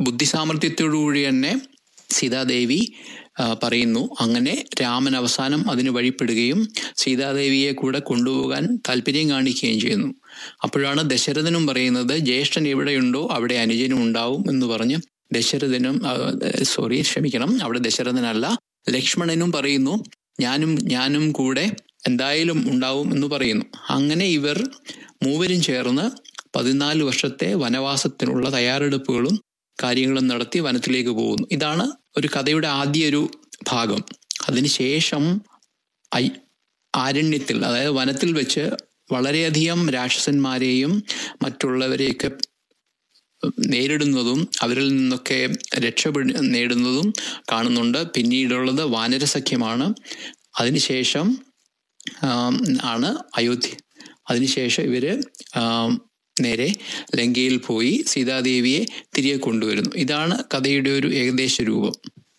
ബുദ്ധിസാമർഥ്യത്തോടുകൂടി തന്നെ സീതാദേവി ആ, പറയുന്നു അങ്ങനെ രാമൻ അവസാനം അതിന് വഴിപ്പെടുകയും സീതാദേവിയെ കൂടെ കൊണ്ടുപോകാൻ താല്പര്യം കാണിക്കുകയും ചെയ്യുന്നു അപ്പോഴാണ് ദശരഥനും പറയുന്നത് ജ്യേഷ്ഠൻ എവിടെയുണ്ടോ അവിടെ അനുജനും ഉണ്ടാവും എന്ന് പറഞ്ഞ് ദശരഥനും സോറി ക്ഷമിക്കണം അവിടെ ദശരഥനല്ല ലക്ഷ്മണനും പറയുന്നു ഞാനും ഞാനും കൂടെ എന്തായാലും ഉണ്ടാവും എന്ന് പറയുന്നു അങ്ങനെ ഇവർ മൂവരും ചേർന്ന് പതിനാല് വർഷത്തെ വനവാസത്തിനുള്ള തയ്യാറെടുപ്പുകളും കാര്യങ്ങളും നടത്തി വനത്തിലേക്ക് പോകുന്നു ഇതാണ് ഒരു കഥയുടെ ആദ്യ ഒരു ഭാഗം അതിനുശേഷം ഐ ആരണ്യത്തിൽ അതായത് വനത്തിൽ വെച്ച് വളരെയധികം രാക്ഷസന്മാരെയും മറ്റുള്ളവരെയൊക്കെ നേരിടുന്നതും അവരിൽ നിന്നൊക്കെ രക്ഷപ്പെട് നേടുന്നതും കാണുന്നുണ്ട് പിന്നീടുള്ളത് വാനരസഖ്യമാണ് അതിനുശേഷം ആം, ആണ് അയോധ്യ അതിനുശേഷം ഇവര് ആം, നേരെ ലങ്കയിൽ പോയി സീതാദേവിയെ തിരികെ കൊണ്ടുവരുന്നു ഇതാണ് കഥയുടെ ഒരു ഏകദേശ രൂപം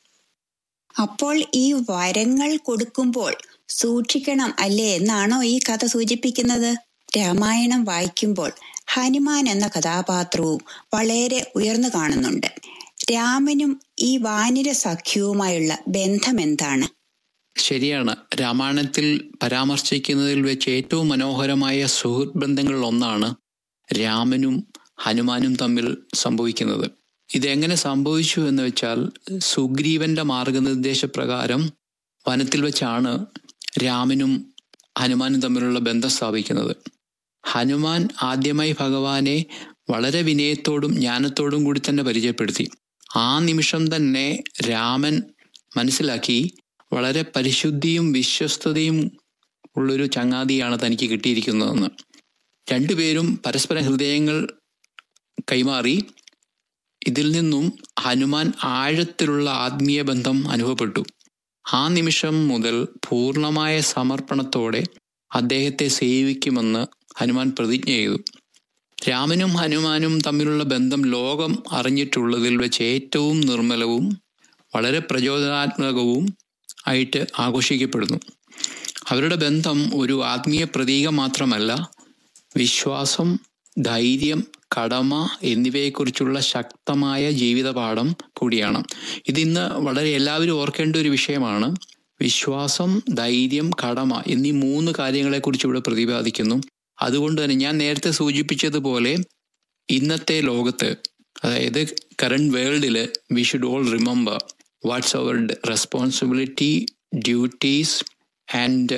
അപ്പോൾ ഈ വരങ്ങൾ കൊടുക്കുമ്പോൾ സൂക്ഷിക്കണം അല്ലേ എന്നാണോ ഈ കഥ സൂചിപ്പിക്കുന്നത് രാമായണം വായിക്കുമ്പോൾ ഹനുമാൻ എന്ന കഥാപാത്രവും വളരെ ഉയർന്നു കാണുന്നുണ്ട് രാമനും ഈ വാനിര സഖ്യവുമായുള്ള ബന്ധം എന്താണ് ശരിയാണ് രാമായണത്തിൽ പരാമർശിക്കുന്നതിൽ വെച്ച് ഏറ്റവും മനോഹരമായ സുഹൃത്ത് ബന്ധങ്ങളിൽ ഒന്നാണ് രാമനും ഹനുമാനും തമ്മിൽ സംഭവിക്കുന്നത് ഇതെങ്ങനെ സംഭവിച്ചു എന്ന് വെച്ചാൽ സുഗ്രീവന്റെ മാർഗനിർദ്ദേശപ്രകാരം വനത്തിൽ വെച്ചാണ് രാമനും ഹനുമാനും തമ്മിലുള്ള ബന്ധം സ്ഥാപിക്കുന്നത് ഹനുമാൻ ആദ്യമായി ഭഗവാനെ വളരെ വിനയത്തോടും ജ്ഞാനത്തോടും കൂടി തന്നെ പരിചയപ്പെടുത്തി ആ നിമിഷം തന്നെ രാമൻ മനസ്സിലാക്കി വളരെ പരിശുദ്ധിയും വിശ്വസ്തതയും ഉള്ളൊരു ചങ്ങാതിയാണ് തനിക്ക് കിട്ടിയിരിക്കുന്നതെന്ന് രണ്ടുപേരും പരസ്പര ഹൃദയങ്ങൾ കൈമാറി ഇതിൽ നിന്നും ഹനുമാൻ ആഴത്തിലുള്ള ആത്മീയ ബന്ധം അനുഭവപ്പെട്ടു ആ നിമിഷം മുതൽ പൂർണ്ണമായ സമർപ്പണത്തോടെ അദ്ദേഹത്തെ സേവിക്കുമെന്ന് ഹനുമാൻ പ്രതിജ്ഞ ചെയ്തു രാമനും ഹനുമാനും തമ്മിലുള്ള ബന്ധം ലോകം അറിഞ്ഞിട്ടുള്ളതിൽ വെച്ച് ഏറ്റവും നിർമ്മലവും വളരെ പ്രചോദനാത്മകവും ആയിട്ട് ആഘോഷിക്കപ്പെടുന്നു അവരുടെ ബന്ധം ഒരു ആത്മീയ പ്രതീകം മാത്രമല്ല വിശ്വാസം ധൈര്യം കടമ എന്നിവയെക്കുറിച്ചുള്ള ശക്തമായ ജീവിതപാഠം കൂടിയാണ് ഇതിന്ന് വളരെ എല്ലാവരും ഓർക്കേണ്ട ഒരു വിഷയമാണ് വിശ്വാസം ധൈര്യം കടമ എന്നീ മൂന്ന് കാര്യങ്ങളെക്കുറിച്ച് ഇവിടെ പ്രതിപാദിക്കുന്നു അതുകൊണ്ട് തന്നെ ഞാൻ നേരത്തെ സൂചിപ്പിച്ചതുപോലെ ഇന്നത്തെ ലോകത്ത് അതായത് കറണ്ട് വേൾഡില് we should all remember what's our responsibility duties and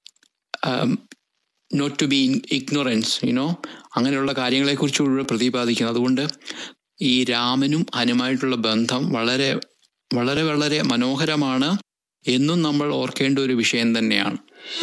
not to be in ignorance you know അങ്ങനെയുള്ള കാര്യങ്ങളെക്കുറിച്ച് ഇവിടെ പ്രതിപാദിക്കുന്നു അതുകൊണ്ട് ഈ രാമനും ഹനുമായിട്ടുള്ള ബന്ധം വളരെ വളരെ വളരെ മനോഹരമാണ് എന്നും നമ്മൾ ഓർക്കേണ്ട ഒരു വിഷയം തന്നെയാണ്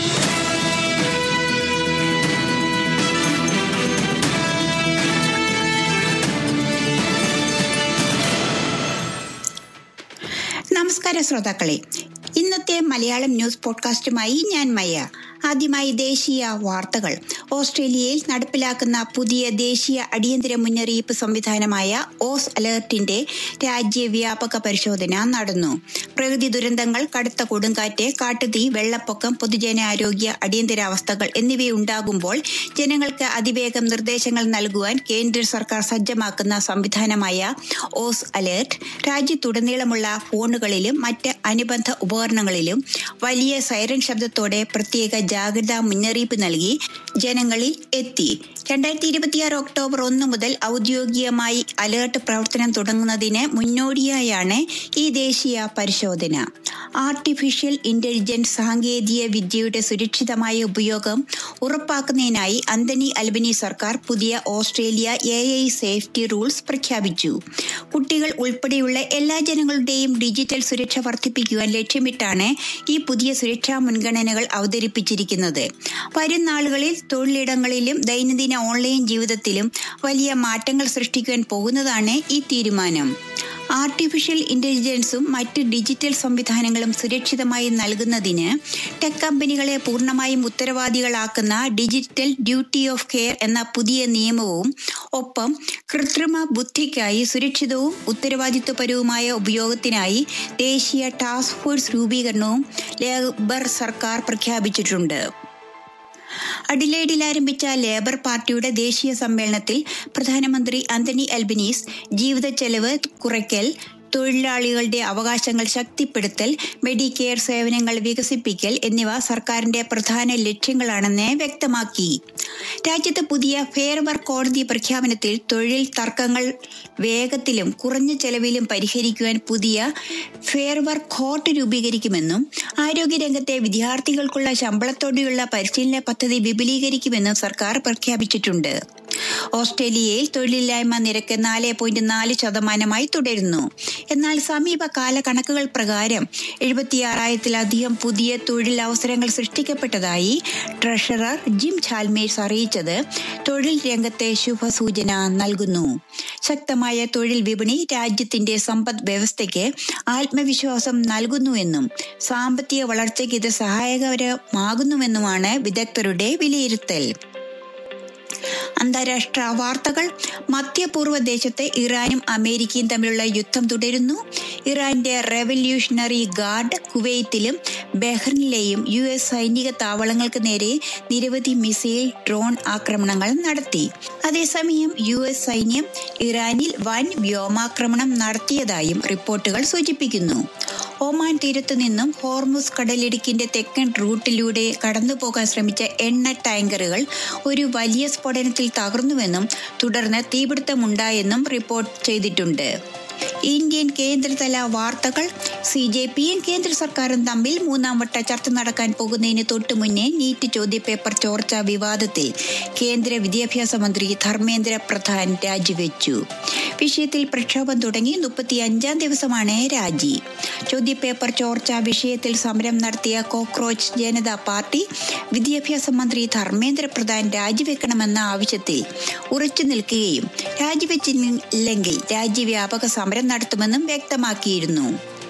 നമസ്കാരം ശ്രോതാക്കളെ ഇന്നത്തെ മലയാളം ന്യൂസ് പോഡ്കാസ്റ്റുമായി ഞാൻ മയ്യ ആദ്യമായി ദേശീയ വാർത്തകൾ ഓസ്ട്രേലിയയിൽ നടപ്പിലാക്കുന്ന പുതിയ ദേശീയ അടിയന്തര മുന്നറിയിപ്പ് സംവിധാനമായ ഓസ് അലേർട്ടിന്റെ രാജ്യവ്യാപക പരിശോധന നടന്നു പ്രകൃതി ദുരന്തങ്ങൾ കടുത്ത കൊടുങ്കാറ്റ് കാട്ടുതീ വെള്ളപ്പൊക്കം പൊതുജനാരോഗ്യ അടിയന്തരാവസ്ഥകൾ എന്നിവയുണ്ടാകുമ്പോൾ ജനങ്ങൾക്ക് അതിവേഗം നിർദ്ദേശങ്ങൾ നൽകുവാൻ കേന്ദ്ര സർക്കാർ സജ്ജമാക്കുന്ന സംവിധാനമായ ഓസ് അലേർട്ട് രാജ്യത്തുടനീളമുള്ള ഫോണുകളിലും മറ്റ് അനുബന്ധ ഉപകരണങ്ങളിലും വലിയ സൈറൻ ശബ്ദത്തോടെ പ്രത്യേക ജാഗ്രതാ മുന്നറിയിപ്പ് നൽകി ജനങ്ങളിൽ എത്തി രണ്ടായിരത്തി ഇരുപത്തിയാറ് ഒക്ടോബർ ഒന്ന് മുതൽ ഔദ്യോഗികമായി അലേർട്ട് പ്രവർത്തനം തുടങ്ങുന്നതിന് മുന്നോടിയായാണ് ഈ ദേശീയ പരിശോധന ആർട്ടിഫിഷ്യൽ ഇന്റലിജൻസ് സാങ്കേതിക വിദ്യയുടെ സുരക്ഷിതമായ ഉപയോഗം ഉറപ്പാക്കുന്നതിനായി അന്തനി അൽബനി സർക്കാർ പുതിയ Australia A I safety rules പ്രഖ്യാപിച്ചു കുട്ടികൾ ഉൾപ്പെടെയുള്ള എല്ലാ ജനങ്ങളുടെയും ഡിജിറ്റൽ സുരക്ഷ വർദ്ധിപ്പിക്കുവാൻ ലക്ഷ്യമിട്ടാണ് ഈ പുതിയ സുരക്ഷാ മുൻഗണനകൾ അവതരിപ്പിച്ചിരിക്കുന്നത് വരും നാളുകളിൽ തൊഴിലിടങ്ങളിലും ദൈനംദിന ഓൺലൈൻ ജീവിതത്തിലും വലിയ മാറ്റങ്ങൾ സൃഷ്ടിക്കുവാൻ പോകുന്നതാണ് ഈ തീരുമാനം ആർട്ടിഫിഷ്യൽ ഇന്റലിജൻസും മറ്റ് ഡിജിറ്റൽ സംവിധാനങ്ങളും സുരക്ഷിതമായി നൽകുന്നതിന് ടെക് കമ്പനികളെ പൂർണ്ണമായും ഉത്തരവാദികളാക്കുന്ന ഡിജിറ്റൽ ഡ്യൂട്ടി ഓഫ് കെയർ എന്ന പുതിയ നിയമവും ഒപ്പം കൃത്രിമ ബുദ്ധിക്കായി സുരക്ഷിതവും ഉത്തരവാദിത്വപരവുമായ ഉപയോഗത്തിനായി ദേശീയ ടാസ്ക് ഫോഴ്സ് രൂപീകരണവും ലേബർ സർക്കാർ പ്രഖ്യാപിച്ചിട്ടുണ്ട് അഡിലേഡിൽ ആരംഭിച്ച ലേബർ പാർട്ടിയുടെ ദേശീയ സമ്മേളനത്തിൽ പ്രധാനമന്ത്രി ആന്റണി അൽബനീസ് ജീവിത ചെലവ് കുറയ്ക്കൽ തൊഴിലാളികളുടെ അവകാശങ്ങൾ ശക്തിപ്പെടുത്തൽ മെഡിക്കെയർ സേവനങ്ങൾ വികസിപ്പിക്കൽ എന്നിവ സർക്കാരിന്റെ പ്രധാന ലക്ഷ്യങ്ങളാണെന്ന് വ്യക്തമാക്കി രാജ്യത്ത് പുതിയ ഫെയർ വർക്ക് കോടതി പ്രഖ്യാപനത്തിൽ തൊഴിൽ തർക്കങ്ങൾ വേഗത്തിലും കുറഞ്ഞ ചെലവിലും പരിഹരിക്കുവാൻ പുതിയ ഫെയർ വർക്ക് കോർട്ട് രൂപീകരിക്കുമെന്നും ആരോഗ്യരംഗത്തെ വിദ്യാർത്ഥികൾക്കുള്ള ശമ്പളത്തോടെയുള്ള പരിശീലന പദ്ധതി വിപുലീകരിക്കുമെന്നും സർക്കാർ പ്രഖ്യാപിച്ചിട്ടുണ്ട് ഓസ്ട്രേലിയയിൽ തൊഴിലില്ലായ്മ നിരക്ക് നാല് പോയിന്റ് നാല് ശതമാനമായി തുടരുന്നു എന്നാൽ സമീപകാല കണക്കുകൾ പ്രകാരം എഴുപത്തിയാറായിരത്തിലധികം പുതിയ തൊഴിലവസരങ്ങൾ സൃഷ്ടിക്കപ്പെട്ടതായി ട്രഷറർ ജിം ചാൽമേഴ്സ് അറിയിച്ചത് തൊഴിൽ രംഗത്തെ ശുഭസൂചന നൽകുന്നു ശക്തമായ തൊഴിൽ വിപണി രാജ്യത്തിന്റെ സമ്പദ് വ്യവസ്ഥയ്ക്ക് ആത്മവിശ്വാസം നൽകുന്നുവെന്നും സാമ്പത്തിക വളർച്ചയ്ക്ക് ഇത് സഹായകരമാകുന്നുവെന്നുമാണ് വിദഗ്ധരുടെ വിലയിരുത്തൽ അന്താരാഷ്ട്ര വാർത്തകൾ മധ്യപൂർവ്വ ദേശത്തെ ഇറാനും അമേരിക്കയും തമ്മിലുള്ള യുദ്ധം തുടരുന്നു ഇറാന്റെ റെവല്യൂഷണറി ഗാർഡ് കുവൈത്തിലും ബഹ്റിനിലെയും യു എസ് സൈനിക താവളങ്ങൾക്ക് നേരെ നിരവധി മിസൈൽ ഡ്രോൺ ആക്രമണങ്ങൾ നടത്തി അതേസമയം യു എസ് സൈന്യം ഇറാനിൽ വൻ വ്യോമാക്രമണം നടത്തിയതായും റിപ്പോർട്ടുകൾ സൂചിപ്പിക്കുന്നു ഒമാൻ തീരത്തു നിന്നും ഹോർമുസ് കടലിടുക്കിന്റെ തെക്കൻ റൂട്ടിലൂടെ കടന്നുപോകാൻ ശ്രമിച്ച എണ്ണ ടാങ്കറുകൾ ഒരു വലിയ സ്ഫോടനത്തിൽ തകർന്നുവെന്നും തുടർന്ന് തീപിടുത്തമുണ്ടായെന്നും റിപ്പോർട്ട് ചെയ്തിട്ടുണ്ട് ഇന്ത്യൻ കേന്ദ്രതല വാർത്തകൾ സി ജെ പിയും കേന്ദ്ര സർക്കാരും തമ്മിൽ മൂന്നാം വട്ട ചർച്ച നടക്കാൻ പോകുന്നതിന് തൊട്ടു മുന്നേ നീറ്റ് ചോദ്യപേപ്പർ ചോർച്ച വിവാദത്തിൽ കേന്ദ്ര വിദ്യാഭ്യാസ മന്ത്രി ധർമ്മേന്ദ്ര പ്രധാൻ രാജിവെച്ചു വിഷയത്തിൽ പ്രക്ഷോഭം തുടങ്ങി മുപ്പത്തി അഞ്ചാം ദിവസമാണ് രാജി ചോദ്യപേപ്പർ ചോർച്ച വിഷയത്തിൽ സമരം നടത്തിയ കോക്രോച്ച് ജനതാ പാർട്ടി വിദ്യാഭ്യാസ മന്ത്രി ധർമ്മേന്ദ്ര പ്രധാൻ രാജിവെക്കണമെന്ന ആവശ്യത്തിൽ ഉറച്ചു നിൽക്കുകയും രാജിവെച്ചില്ലെങ്കിൽ രാജ്യവ്യാപക സമരം നടത്തുമെന്നും വ്യക്തമാക്കിയിരുന്നു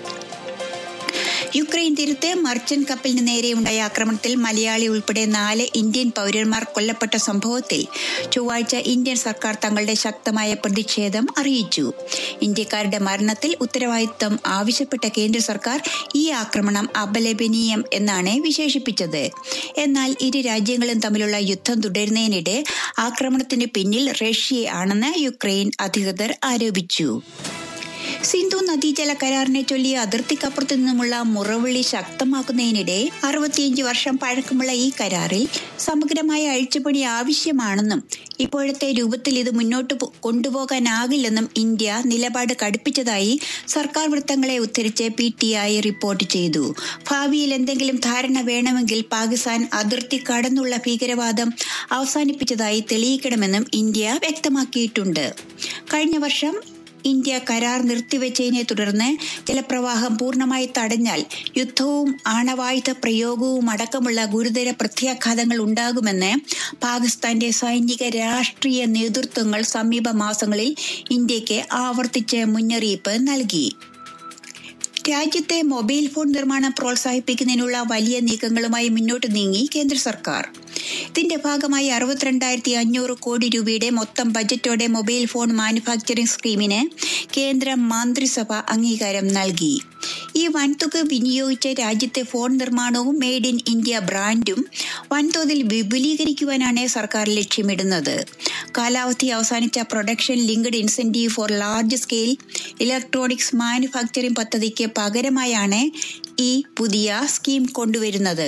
യുക്രൈൻ തീരത്ത് മർച്ചന്റ് കപ്പലിന് നേരെയുണ്ടായ ആക്രമണത്തിൽ മലയാളി ഉൾപ്പെടെ നാല് ഇന്ത്യൻ പൗരന്മാർ കൊല്ലപ്പെട്ട സംഭവത്തിൽ ചൊവ്വാഴ്ച ഇന്ത്യൻ സർക്കാർ തങ്ങളുടെ ശക്തമായ പ്രതിഷേധം അറിയിച്ചു ഇന്ത്യക്കാരുടെ മരണത്തിൽ ഉത്തരവാദിത്തം ആവശ്യപ്പെട്ട കേന്ദ്ര സർക്കാർ ഈ ആക്രമണം അപലപനീയം എന്നാണ് വിശേഷിപ്പിച്ചത് എന്നാൽ ഇരു രാജ്യങ്ങളും തമ്മിലുള്ള യുദ്ധം തുടരുന്നതിനിടെ ആക്രമണത്തിന് പിന്നിൽ റഷ്യ ആണെന്ന് യുക്രൈൻ അധികൃതർ ആരോപിച്ചു സിന്ധു നദീജല കരാറിനെ ചൊല്ലി അതിർത്തിക്കപ്പുറത്തു നിന്നുമുള്ള മുറവിളി ശക്തമാക്കുന്നതിനിടെ അറുപത്തിയഞ്ച് വർഷം പഴക്കമുള്ള ഈ കരാറിൽ സമഗ്രമായ അഴിച്ചുപണി ആവശ്യമാണെന്നും ഇപ്പോഴത്തെ രൂപത്തിൽ ഇത് മുന്നോട്ട് കൊണ്ടുപോകാനാകില്ലെന്നും ഇന്ത്യ നിലപാട് കടുപ്പിച്ചതായി സർക്കാർ വൃത്തങ്ങളെ ഉദ്ധരിച്ച് പി ടി ഐ റിപ്പോർട്ട് ചെയ്തു ഭാവിയിൽ എന്തെങ്കിലും ധാരണ വേണമെങ്കിൽ പാകിസ്ഥാൻ അതിർത്തി കടന്നുള്ള ഭീകരവാദം അവസാനിപ്പിച്ചതായി തെളിയിക്കണമെന്നും ഇന്ത്യ വ്യക്തമാക്കിയിട്ടുണ്ട് കഴിഞ്ഞ വർഷം ഇന്ത്യ കരാർ നിർത്തിവെച്ചതിനെ തുടർന്ന് ജലപ്രവാഹം പൂർണ്ണമായി തടഞ്ഞാൽ യുദ്ധവും ആണവായുധ പ്രയോഗവും അടക്കമുള്ള ഗുരുതര പ്രത്യാഘാതങ്ങൾ ഉണ്ടാകുമെന്ന് പാകിസ്ഥാന്റെ സൈനിക രാഷ്ട്രീയ നേതൃത്വങ്ങൾ സമീപ മാസങ്ങളിൽ ഇന്ത്യക്ക് ആവർത്തിച്ച് മുന്നറിയിപ്പ് നൽകി രാജ്യത്തെ മൊബൈൽ ഫോൺ നിർമ്മാണം പ്രോത്സാഹിപ്പിക്കുന്നതിനുള്ള വലിയ നീക്കങ്ങളുമായി മുന്നോട്ട് നീങ്ങി കേന്ദ്ര സർക്കാർ ഇതിന്റെ ഭാഗമായി അറുപത്തിരണ്ടായിരത്തി അഞ്ഞൂറ് കോടി രൂപയുടെ മൊത്തം ബജറ്റോടെ മൊബൈൽ ഫോൺ മാനുഫാക്ചറിംഗ് സ്കീമിന് കേന്ദ്ര മന്ത്രിസഭ അംഗീകാരം നൽകി ഈ വൻതുക വിനിയോഗിച്ച് രാജ്യത്തെ ഫോൺ നിർമ്മാണവും മെയ്ഡ് ഇൻ ഇന്ത്യ ബ്രാൻഡും വൻതോതിൽ വിപുലീകരിക്കുവാനാണ് സർക്കാർ ലക്ഷ്യമിടുന്നത് കാലാവധി അവസാനിച്ച production linked incentive for large scale electronics manufacturing പദ്ധതിക്ക് പകരമായാണ് ഈ പുതിയ സ്കീം കൊണ്ടുവരുന്നത്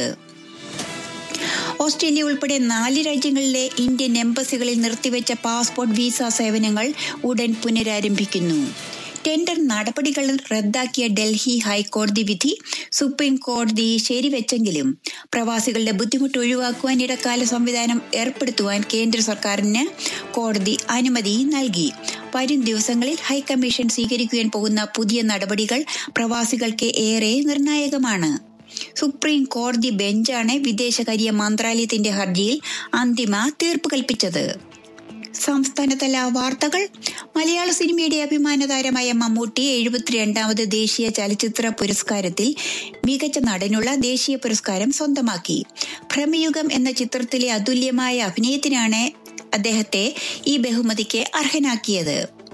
ഓസ്ട്രേലിയ ഉൾപ്പെടെ നാല് രാജ്യങ്ങളിലെ ഇന്ത്യൻ എംബസികളിൽ നിർത്തിവെച്ച പാസ്പോർട്ട് വിസ സേവനങ്ങൾ ഉടൻ പുനരാരംഭിക്കുന്നു ടെൻഡർ നടപടികൾ റദ്ദാക്കിയ ഡൽഹി ഹൈക്കോടതി വിധി സുപ്രീം കോടതി ശരിവെച്ചെങ്കിലും പ്രവാസികളുടെ ബുദ്ധിമുട്ട് ഒഴിവാക്കുവാൻ ഇടക്കാല സംവിധാനം ഏർപ്പെടുത്തുവാൻ കേന്ദ്ര സർക്കാരിന് കോടതി അനുമതി നൽകി വരും ദിവസങ്ങളിൽ ഹൈക്കമ്മീഷൻ സ്വീകരിക്കുവാൻ പോകുന്ന പുതിയ നടപടികൾ പ്രവാസികൾക്ക് ഏറെ നിർണായകമാണ് സുപ്രീം കോടതി ബെഞ്ചാണ് വിദേശകാര്യ മന്ത്രാലയത്തിന്റെ ഹർജിയിൽ അന്തിമ തീർപ്പ് കൽപ്പിച്ചത് സംസ്ഥാനതല വാർത്തകൾ മലയാള സിനിമയുടെ അഭിമാന താരമായ മമ്മൂട്ടി എഴുപത്തിരണ്ടാമത് ദേശീയ ചലച്ചിത്ര പുരസ്കാരത്തിൽ മികച്ച നടനുള്ള ദേശീയ പുരസ്കാരം സ്വന്തമാക്കി ഭ്രമയുഗം എന്ന ചിത്രത്തിലെ അതുല്യമായ അഭിനയത്തിനാണ് അദ്ദേഹത്തെ ഈ ബഹുമതിക്ക് അർഹനാക്കിയത്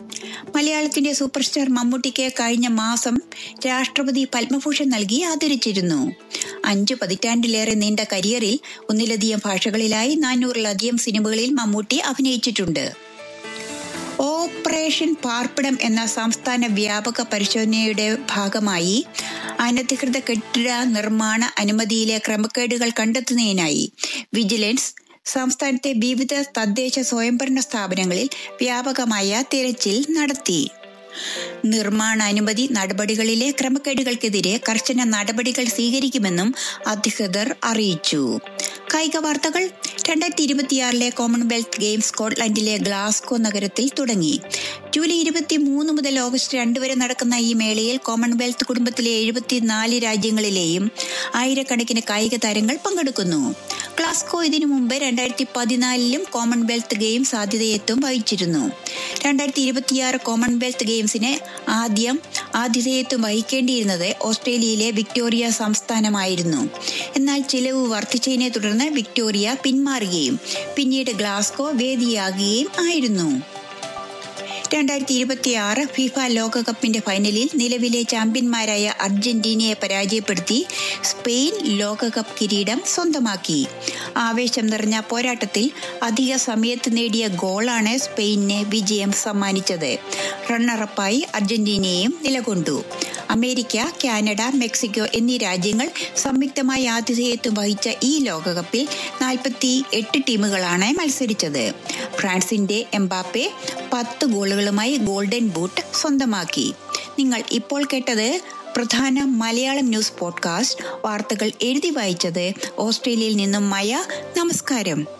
മലയാളത്തിന്റെ സൂപ്പർ സ്റ്റാർ മമ്മൂട്ടിക്ക് കഴിഞ്ഞ മാസം രാഷ്ട്രപതി പത്മഭൂഷൺ നൽകി ആദരിച്ചിരുന്നു അഞ്ചു പതിറ്റാണ്ടിലേറെ നീണ്ട കരിയറിൽ ഒന്നിലധികം ഭാഷകളിലായി നാനൂറിലധികം സിനിമകളിൽ മമ്മൂട്ടി അഭിനയിച്ചിട്ടുണ്ട് ഓപ്പറേഷൻ പാർപ്പിടം എന്ന സംസ്ഥാന വ്യാപക പരിശോധനയുടെ ഭാഗമായി അനധികൃത കെട്ടിട നിർമ്മാണ അനുമതിയിലെ ക്രമക്കേടുകൾ കണ്ടെത്തുന്നതിനായി വിജിലൻസ് സംസ്ഥാനത്തെ വിവിധ തദ്ദേശ സ്വയംഭരണ സ്ഥാപനങ്ങളിൽ വ്യാപകമായ തിരച്ചിൽ നടത്തി നിർമ്മാണ അനുമതി നടപടികളിലെ ക്രമക്കേടുകൾക്കെതിരെ കർശന നടപടികൾ സ്വീകരിക്കുമെന്നും അധികൃതർ അറിയിച്ചു കായിക വാർത്തകൾ രണ്ടായിരത്തി ഇരുപത്തിയാറിലെ കോമൺവെൽത്ത് ഗെയിംസ് സ്കോട്ട്ലൻഡിലെ ഗ്ലാസ്കോ നഗരത്തിൽ തുടങ്ങി ജൂലൈ ഇരുപത്തി മൂന്ന് മുതൽ ഓഗസ്റ്റ് രണ്ട് വരെ നടക്കുന്ന ഈ മേളയിൽ കോമൺവെൽത്ത് കുടുംബത്തിലെ എഴുപത്തിനാല് രാജ്യങ്ങളിലെയും ആയിരക്കണക്കിന് കായിക താരങ്ങൾ പങ്കെടുക്കുന്നു ഗ്ലാസ്കോ ഇതിനു മുമ്പ് രണ്ടായിരത്തി പതിനാലിലും കോമൺവെൽത്ത് ഗെയിംസ് ആതിഥേയത്വം വഹിച്ചിരുന്നു രണ്ടായിരത്തി ഇരുപത്തിയാറ് കോമൺവെൽത്ത് ഗെയിംസിന് ആദ്യം ആതിഥേയത്വം വഹിക്കേണ്ടിയിരുന്നത് ഓസ്ട്രേലിയയിലെ വിക്ടോറിയ സംസ്ഥാനമായിരുന്നു എന്നാൽ ചിലവ് വർദ്ധിച്ചതിനെ തുടർന്ന് വിക്ടോറിയ പിന്മാറുകയും പിന്നീട് ഗ്ലാസ്കോ വേദിയാകുകയും ആയിരുന്നു രണ്ടായിരത്തി ഇരുപത്തി ആറ് ഫിഫ ലോകകപ്പിന്റെ ഫൈനലിൽ നിലവിലെ ചാമ്പ്യന്മാരായ അർജന്റീനയെ പരാജയപ്പെടുത്തി സ്പെയിൻ ലോകകപ്പ് കിരീടം സ്വന്തമാക്കി ആവേശം നിറഞ്ഞ പോരാട്ടത്തിൽ അധിക സമയത്ത് നേടിയ ഗോളാണ് സ്പെയിനിന് വിജയം സമ്മാനിച്ചത് റണ്ണറപ്പായി അർജന്റീനയും നിലകൊണ്ടു അമേരിക്ക കാനഡ മെക്സിക്കോ എന്നീ രാജ്യങ്ങൾ സംയുക്തമായി ആതിഥേയത്വം വഹിച്ച ഈ ലോകകപ്പിൽ നാൽപ്പത്തി എട്ട് ടീമുകളാണ് മത്സരിച്ചത് ഫ്രാൻസിന്റെ എംബാപ്പെ പത്ത് ഗോളുകളുമായി ഗോൾഡൻ ബൂട്ട് സ്വന്തമാക്കി നിങ്ങൾ ഇപ്പോൾ കേട്ടത് പ്രധാന മലയാളം ന്യൂസ് പോഡ്കാസ്റ്റ് വാർത്തകൾ എഴുതി വായിച്ചത് ഓസ്ട്രേലിയയിൽ നിന്നും മയ നമസ്കാരം